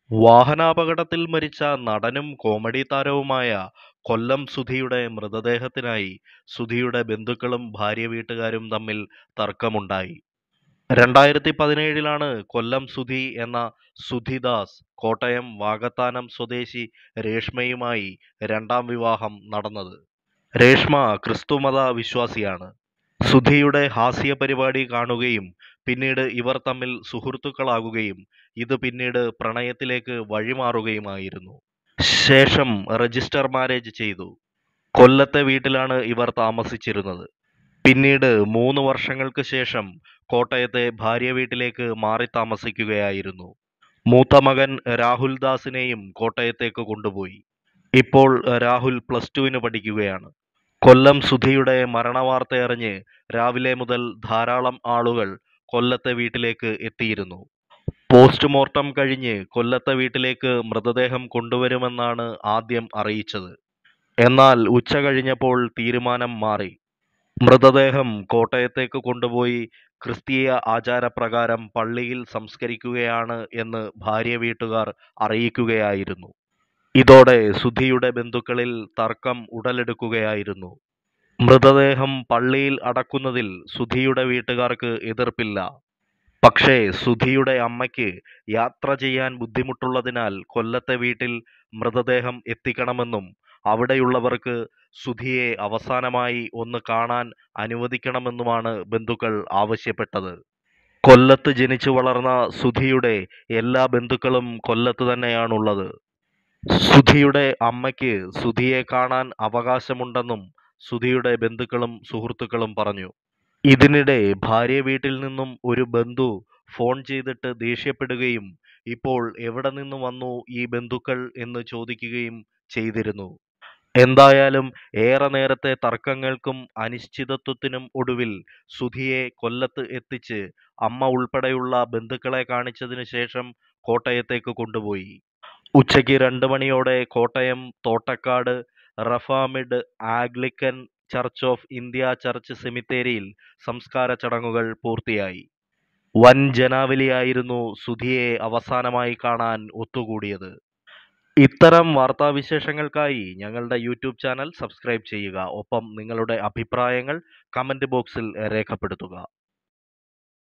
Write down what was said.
വാഹനാപകടത്തിൽ മരിച്ച നടനും കോമഡി താരവുമായ കൊല്ലം സുധിയുടെ മൃതദേഹത്തിനായി സുധിയുടെ ബന്ധുക്കളും ഭാര്യവീട്ടുകാരും തമ്മിൽ തർക്കമുണ്ടായി. രണ്ടായിരത്തി പതിനേഴിലാണ് കൊല്ലം സുധി എന്ന സുധിദാസ് കോട്ടയം വാകത്താനം സ്വദേശി രേഷ്മയുമായി രണ്ടാം വിവാഹം നടന്നത്. രേഷ്മ ക്രിസ്തുമത വിശ്വാസിയാണ്. സുധിയുടെ ഹാസ്യപരിപാടി കാണുകയും പിന്നീട് ഇവർ തമ്മിൽ സുഹൃത്തുക്കളാകുകയും ഇത് പിന്നീട് പ്രണയത്തിലേക്ക് വഴിമാറുകയുമായിരുന്നു. ശേഷം രജിസ്റ്റർ മാരേജ് ചെയ്തു. കൊല്ലത്തെ വീട്ടിലാണ് ഇവർ താമസിച്ചിരുന്നത്. പിന്നീട് മൂന്ന് വർഷങ്ങൾക്ക് ശേഷം കോട്ടയത്തെ ഭാര്യവീട്ടിലേക്ക് മാറിത്താമസിക്കുകയായിരുന്നു. മൂത്ത മകൻ രാഹുൽ ദാസിനെയും കോട്ടയത്തേക്ക് കൊണ്ടുപോയി. ഇപ്പോൾ രാഹുൽ പ്ലസ് ടുവിന് പഠിക്കുകയാണ്. കൊല്ലം സുധിയുടെ മരണവാർത്തയറിഞ്ഞ് രാവിലെ മുതൽ ധാരാളം ആളുകൾ കൊല്ലത്തെ വീട്ടിലേക്ക് എത്തിയിരുന്നു. പോസ്റ്റ്മോർട്ടം കഴിഞ്ഞ് കൊല്ലത്തെ വീട്ടിലേക്ക് മൃതദേഹം കൊണ്ടുവരുമെന്നാണ് ആദ്യം അറിയിച്ചത്. എന്നാൽ ഉച്ച കഴിഞ്ഞപ്പോൾ തീരുമാനം മാറി. മൃതദേഹം കോട്ടയത്തേക്ക് കൊണ്ടുപോയി ക്രിസ്തീയ ആചാരപ്രകാരം പള്ളിയിൽ സംസ്കരിക്കുകയാണ് എന്ന് ഭാര്യവീട്ടുകാർ അറിയിക്കുകയായിരുന്നു. ഇതോടെ സുധിയുടെ ബന്ധുക്കളിൽ തർക്കം ഉടലെടുക്കുകയായിരുന്നു. മൃതദേഹം പള്ളിയിൽ അടക്കുന്നതിൽ സുധിയുടെ വീട്ടുകാർക്ക് എതിർപ്പില്ല. പക്ഷേ സുധിയുടെ അമ്മയ്ക്ക് യാത്ര ചെയ്യാൻ ബുദ്ധിമുട്ടുള്ളതിനാൽ കൊല്ലത്തെ വീട്ടിൽ മൃതദേഹം എത്തിക്കണമെന്നും അവിടെയുള്ളവർക്ക് സുധിയെ അവസാനമായി ഒന്ന് കാണാൻ അനുവദിക്കണമെന്നുമാണ് ബന്ധുക്കൾ ആവശ്യപ്പെട്ടത്. കൊല്ലത്ത് ജനിച്ചു വളർന്ന സുധിയുടെ എല്ലാ ബന്ധുക്കളും കൊല്ലത്ത് തന്നെയാണുള്ളത്. സുധിയുടെ അമ്മയ്ക്ക് സുധിയെ കാണാൻ അവകാശമുണ്ടെന്നും സുധിയുടെ ബന്ധുക്കളും സുഹൃത്തുക്കളും പറഞ്ഞു. ഇതിനിടെ ഭാര്യവീട്ടിൽ നിന്നും ഒരു ബന്ധു ഫോൺ ചെയ്തിട്ട് ദേഷ്യപ്പെടുകയും ഇപ്പോൾ എവിടെ നിന്ന് വന്നു ഈ ബന്ധുക്കൾ എന്ന് ചോദിക്കുകയും ചെയ്തിരുന്നു. എന്തായാലും ഏറെ നേരത്തെ തർക്കങ്ങൾക്കും അനിശ്ചിതത്വത്തിനും ഒടുവിൽ സുധിയെ കൊല്ലത്ത് എത്തിച്ച് അമ്മ ഉൾപ്പെടെയുള്ള ബന്ധുക്കളെ കാണിച്ചതിനു ശേഷം കോട്ടയത്തേക്ക് കൊണ്ടുപോയി. ഉച്ചയ്ക്ക് രണ്ട് മണിയോടെ കോട്ടയം തോട്ടയ്ക്കാട് റഫാമിഡ് Anglican church of India church സെമിത്തേരിയിൽ സംസ്കാര ചടങ്ങുകൾ പൂർത്തിയായി. വൻ ജനാവലിയായിരുന്നു സുധിയെ അവസാനമായി കാണാൻ ഒത്തുകൂടിയത്. ഇത്തരം വാർത്താവിശേഷങ്ങൾക്കായി ഞങ്ങളുടെ യൂട്യൂബ് ചാനൽ സബ്സ്ക്രൈബ് ചെയ്യുക. ഒപ്പം നിങ്ങളുടെ അഭിപ്രായങ്ങൾ കമന്റ് ബോക്സിൽ രേഖപ്പെടുത്തുക.